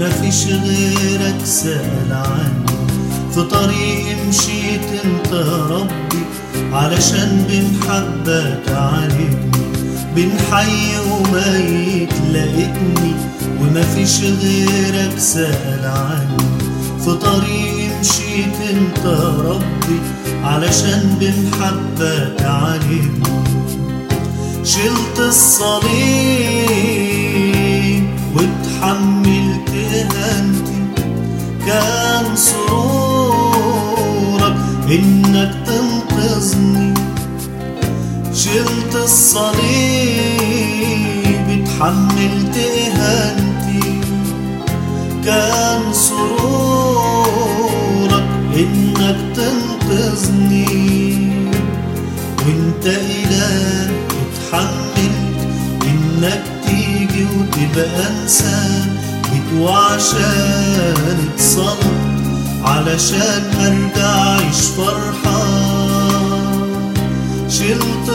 ومفيش غيرك سأل عني في طريق مشيت انت ربي علشان بمحبة تعالجني بين حي وميت لقيتني ومفيش غيرك سأل عني في طريق مشيت انت ربي علشان بمحبة تعالجني شلت الصليب واتحملت هنتي كان سرورك انك تنقذني شلت الصليب اتحملت اهانتي كان سرورك انك تنقذني وانت اله اتحملت انك تيجي وتبقى انسان جيت وعشان اتصلت علشان ارجع اعيش فرحان شلت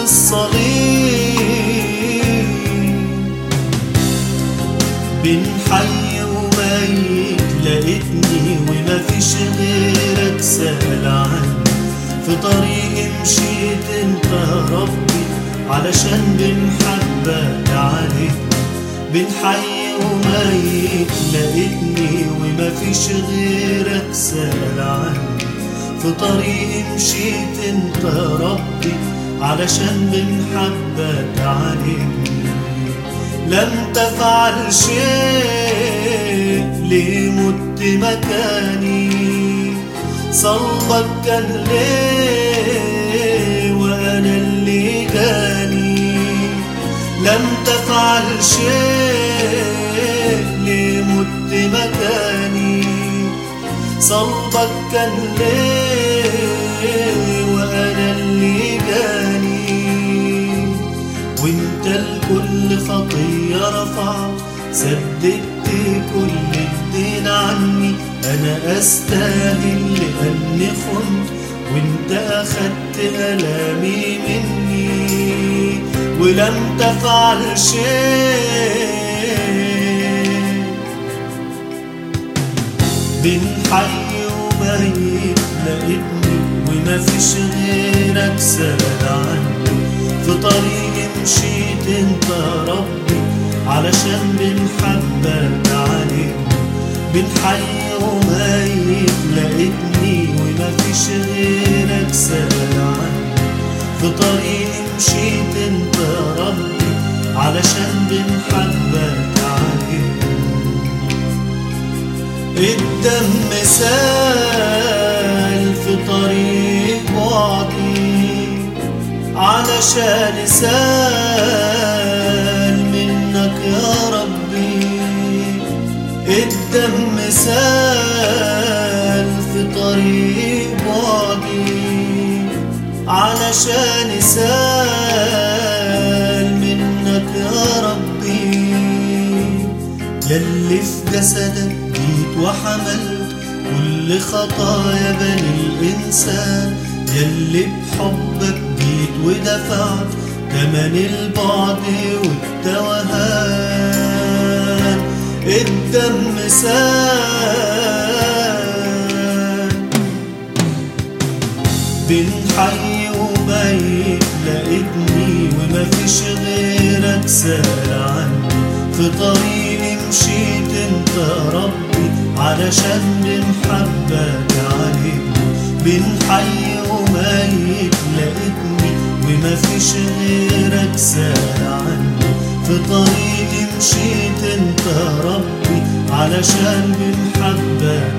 الصليب بين حي وميت لقيتني ومفيش غيرك سأل عني في طريق مشيت انت ربي علشان بمحبة تعالجني بين حي وميت لقيتني ومفيش غيرك سأل عني في طريق مشيت انت ربي علشان بمحبة تعالجني لم تفعل شيء ليه مت مكاني صلبك كان ليه وانا اللي جاني لم تفعل شيء ليه مت مكاني صلبك كان ليه وانا اللي جاني وانت الكل خطية رفعت سددت كل الدين عني انا استاهل لاني خنت وانت اخدت الامي مني ولم تفعل شيء بين حي وميت لقيتني ومفيش غيرك سأل عني في طريق مشيت انت ربي علشان بمحبة تعالجني بين حي وميت لقيتني ومفيش غيرك سأل عني في طريق مشيت انت ربي علشان بمحبة تعالجني الدم سال في طريق بعدي علشان سال منك يا ربي الدم سال في طريق بعدي علشان سال منك يا ربي يلي في جسدك جيت وحملت كل خطايا بني الإنسان يلي بحبك جيت ودفعت تمن البعد والتوهان الدم سال بين حي وميت لقيتني ومفيش غيرك سال عني في طريق مشيت انت ربي علشان بمحبة تعالجني بين حي وميت لقيتني ومفيش غيرك سال عني في طريق مشيت انت ربي علشان بمحبة